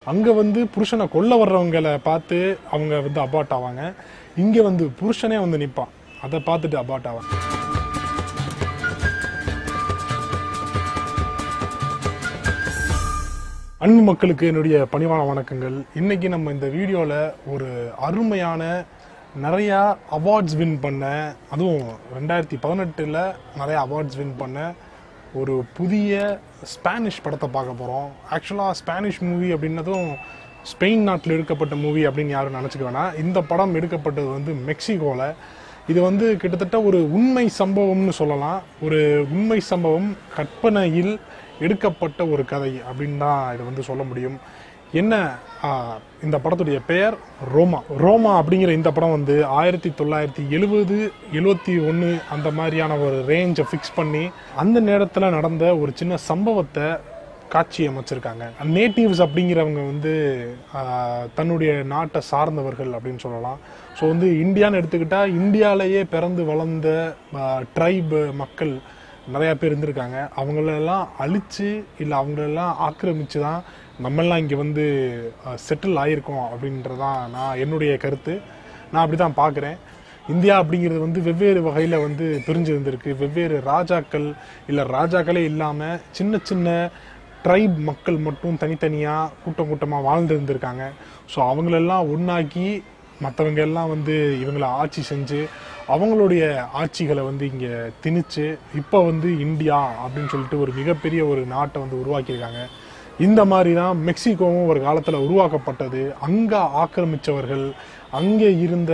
அங்கே வந்து புருஷனை கொல்ல வர்றவங்களை பார்த்து அவங்க வந்து அபார்ட் ஆவாங்க இங்கே வந்து புருஷனே வந்து நிற்பான் அதை பார்த்துட்டு அபார்ட் ஆவாங்க அன்பு மக்களுக்கு என்னுடைய பணிவான வணக்கங்கள் இன்னைக்கு நம்ம இந்த வீடியோவில் ஒரு அருமையான நிறையா அவார்ட்ஸ் வின் பண்ண அதுவும் ரெண்டாயிரத்தி பதினெட்டில் நிறைய அவார்ட்ஸ் வின் பண்ண ஒரு புதிய ஸ்பானிஷ் படத்தை பார்க்க போகிறோம் ஆக்சுவலாக ஸ்பானிஷ் மூவி அப்படின்னதும் ஸ்பெயின் நாட்டில் எடுக்கப்பட்ட மூவி அப்படின்னு யாரும் நினச்சிக்க வேணாம் இந்த படம் எடுக்கப்பட்டது வந்து மெக்சிகோவில் இது வந்து கிட்டத்தட்ட ஒரு உண்மை சம்பவம்னு சொல்லலாம் ஒரு உண்மை சம்பவம் கற்பனையில் எடுக்கப்பட்ட ஒரு கதை அப்படின்னு தான் இதை வந்து சொல்ல முடியும் என்ன ஆ, இந்த படத்துடைய பெயர் ரோமா ரோமா அப்படிங்கிற இந்த படம் வந்து ஆயிரத்தி தொள்ளாயிரத்தி எழுபது எழுபத்தி ஒன்று அந்த மாதிரியான ஒரு ரேஞ்சை ஃபிக்ஸ் பண்ணி அந்த நேரத்தில் நடந்த ஒரு சின்ன சம்பவத்தை காட்சி அமைச்சிருக்காங்க நேட்டிவ்ஸ் அப்படிங்கிறவங்க வந்து ஆஹ், தன்னுடைய நாட்டை சார்ந்தவர்கள் அப்படின்னு சொல்லலாம் ஸோ வந்து இந்தியான்னு எடுத்துக்கிட்டால் இந்தியாவிலேயே பிறந்து வளர்ந்த ட்ரைபு மக்கள் நிறையா பேர் இருந்திருக்காங்க அவங்களெல்லாம் அழிச்சு இல்லை அவங்களெல்லாம் ஆக்கிரமிச்சு தான் நம்மெல்லாம் இங்கே வந்து செட்டில் ஆயிருக்கோம் அப்படின்றதான் நான் என்னுடைய கருத்து நான் அப்படி தான் பார்க்குறேன் இந்தியா அப்படிங்கிறது வந்து வெவ்வேறு வகையில் வந்து பிரிஞ்சு இருந்திருக்கு வெவ்வேறு ராஜாக்கள் இல்லை ராஜாக்களே இல்லாமல் சின்ன சின்ன ட்ரைப் மக்கள் மட்டும் தனித்தனியாக கூட்டம் கூட்டமாக வாழ்ந்து இருந்திருக்காங்க ஸோ அவங்களெல்லாம் ஒன்றாக்கி மற்றவங்க எல்லாம் வந்து இவங்களை ஆட்சி செஞ்சு அவங்களுடைய ஆட்சிகளை வந்து இங்கே திணிச்சு இப்போ வந்து இந்தியா அப்படின்னு சொல்லிட்டு ஒரு மிகப்பெரிய ஒரு நாட்டை வந்து உருவாக்கியிருக்காங்க இந்த மாதிரி தான் மெக்சிகோவும் ஒரு காலத்தில் உருவாக்கப்பட்டது அங்கே ஆக்கிரமித்தவர்கள் அங்கே இருந்த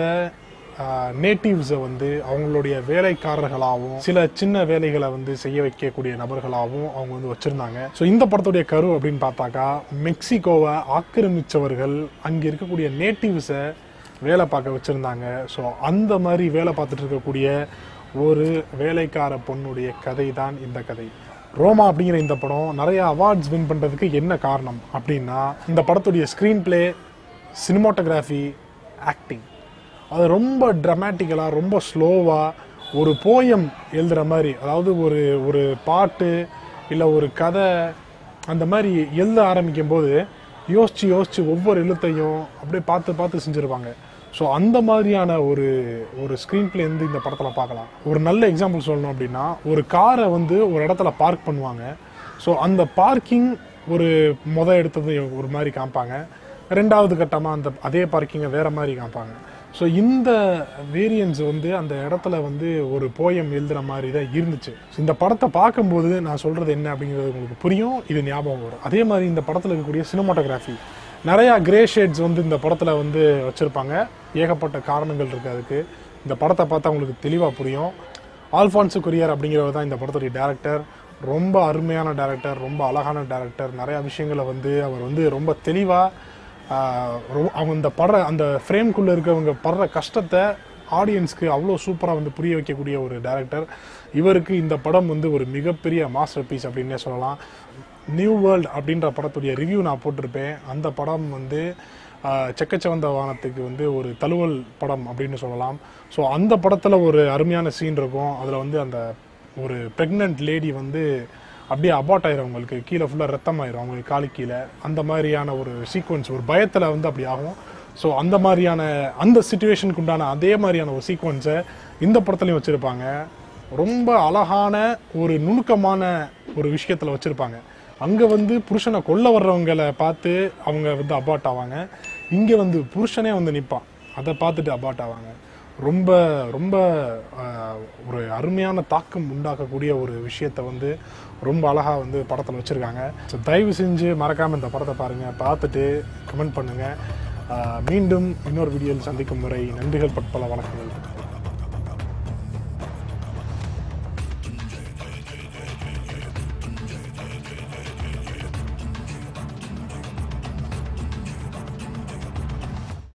நேட்டிவ்ஸை வந்து அவங்களுடைய வேலைக்காரர்களாகவும் சில சின்ன வேலைகளை வந்து செய்ய வைக்கக்கூடிய நபர்களாகவும் அவங்க வந்து வச்சுருந்தாங்க ஸோ இந்த படத்துடைய கரு அப்படின்னு பார்த்தாக்கா மெக்சிகோவை ஆக்கிரமித்தவர்கள் அங்கே இருக்கக்கூடிய நேட்டிவ்ஸை வேலை பார்க்க வச்சுருந்தாங்க ஸோ அந்த மாதிரி வேலை பார்த்துட்டு இருக்கக்கூடிய ஒரு வேலைக்கார பொண்ணுடைய கதை தான் இந்த கதை ரோமா அப்படிங்கிற இந்த படம் நிறைய அவார்ட்ஸ் வின் பண்ணுறதுக்கு என்ன காரணம் அப்படின்னா இந்த படத்துடைய ஸ்க்ரீன் பிளே சினிமாட்டோகிராஃபி ஆக்டிங் அது ரொம்ப ட்ரமேட்டிக்கலாக ரொம்ப ஸ்லோவாக ஒரு போயம் எழுதுகிற மாதிரி அதாவது ஒரு ஒரு பாட்டு இல்லை ஒரு கதை அந்த மாதிரி எழுத ஆரம்பிக்கும் போது யோசித்து யோசித்து ஒவ்வொரு எழுத்தையும் அப்படியே பார்த்து பார்த்து செஞ்சுருப்பாங்க ஸோ அந்த மாதிரியான ஒரு ஒரு ஸ்க்ரீன் பிளே வந்து இந்த படத்தில் பார்க்கலாம் ஒரு நல்ல எக்ஸாம்பிள் சொல்லணும் அப்படின்னா ஒரு காரை வந்து ஒரு இடத்துல பார்க் பண்ணுவாங்க ஸோ அந்த பார்க்கிங் ஒரு முத எடுத்தது ஒரு மாதிரி காமிப்பாங்க ரெண்டாவது கட்டமாக அந்த அதே பார்க்கிங்கை வேற மாதிரி காமிப்பாங்க ஸோ இந்த வேரியன்ஸ் வந்து அந்த இடத்துல வந்து ஒரு போயம் எழுதுற மாதிரி தான் இருந்துச்சு So, இந்த படத்தை பார்க்கும்போது நான் சொல்றது என்ன அப்படிங்கிறது உங்களுக்கு புரியும் இது ஞாபகம் வரும் அதே மாதிரி இந்த படத்தில் இருக்கக்கூடிய சினிமாட்டோகிராஃபி நிறையா கிரே ஷேட்ஸ் வந்து இந்த படத்தில் வந்து வச்சுருப்பாங்க ஏகப்பட்ட காரணங்கள் இருக்குது அதுக்கு இந்த படத்தை பார்த்தா உங்களுக்கு தெளிவாக புரியும் ஆல்ஃபான்சு கொரியார் அப்படிங்கிறவர் தான் இந்த படத்துடைய டேரக்டர் ரொம்ப அருமையான டேரக்டர் ரொம்ப அழகான டேரக்டர் நிறையா விஷயங்களை வந்து அவர் வந்து ரொம்ப தெளிவாக ஆஹ் ரொ- அவங்க இந்த படுற அந்த ஃப்ரேம்குள்ளே இருக்கவங்க படுற கஷ்டத்தை ஆடியன்ஸ்க்கு அவ்வளோ சூப்பராக வந்து புரிய வைக்கக்கூடிய ஒரு டைரக்டர் இவருக்கு இந்த படம் வந்து ஒரு மிகப்பெரிய மாஸ்டர் பீஸ் அப்படின்னே சொல்லலாம் நியூ வேர்ல்ட் அப்படின்ற படத்துடைய ரிவ்யூ நான் போட்டிருப்பேன் அந்த படம் வந்து ஆஹ் செக்கச்சவந்த வானத்துக்கு வந்து ஒரு தழுவல் படம் அப்படின்னு சொல்லலாம் ஸோ அந்த படத்தில் ஒரு அருமையான சீன் இருக்கும் அதில் வந்து அந்த ஒரு ப்ரெக்னென்ட் லேடி வந்து அப்படியே அபார்ட் ஆயிரும் அவங்களுக்கு கீழே ஃபுல்லாக ரத்தம் ஆயிரும் அவங்களுக்கு காலு கீழே அந்த மாதிரியான ஒரு சீக்வன்ஸ் ஒரு பயத்தில் வந்து அப்படி ஆகும் ஸோ அந்த மாதிரியான அந்த சுச்சுவேஷனுக்கு உண்டான அதே மாதிரியான ஒரு சீக்வன்ஸை இந்த படத்துலையும் வச்சுருப்பாங்க ரொம்ப அழகான ஒரு நுணுக்கமான ஒரு விஷயத்தில் வச்சுருப்பாங்க அங்கே வந்து புருஷனை கொல்ல வர்றவங்களை பார்த்து அவங்க வந்து அபார்ட் ஆவாங்க இங்கே வந்து புருஷனே வந்து நிற்பான் அதை பார்த்துட்டு அபார்ட் ஆவாங்க ரொம்ப ரொம்ப ஆஹ், ஒரு அருமையான தாக்கம் உண்டாக்கக்கூடிய ஒரு விஷயத்தை வந்து ரொம்ப அழகாக வந்து படத்தில் வச்சுருக்காங்க ஸோ தயவு செஞ்சு மறக்காமல் இந்த படத்தை பாருங்கள் பார்த்துட்டு கமெண்ட் பண்ணுங்கள் மீண்டும் இன்னொரு வீடியோவில் சந்திக்கும் முறை நன்றிகள் பட்பல வணக்கங்கள்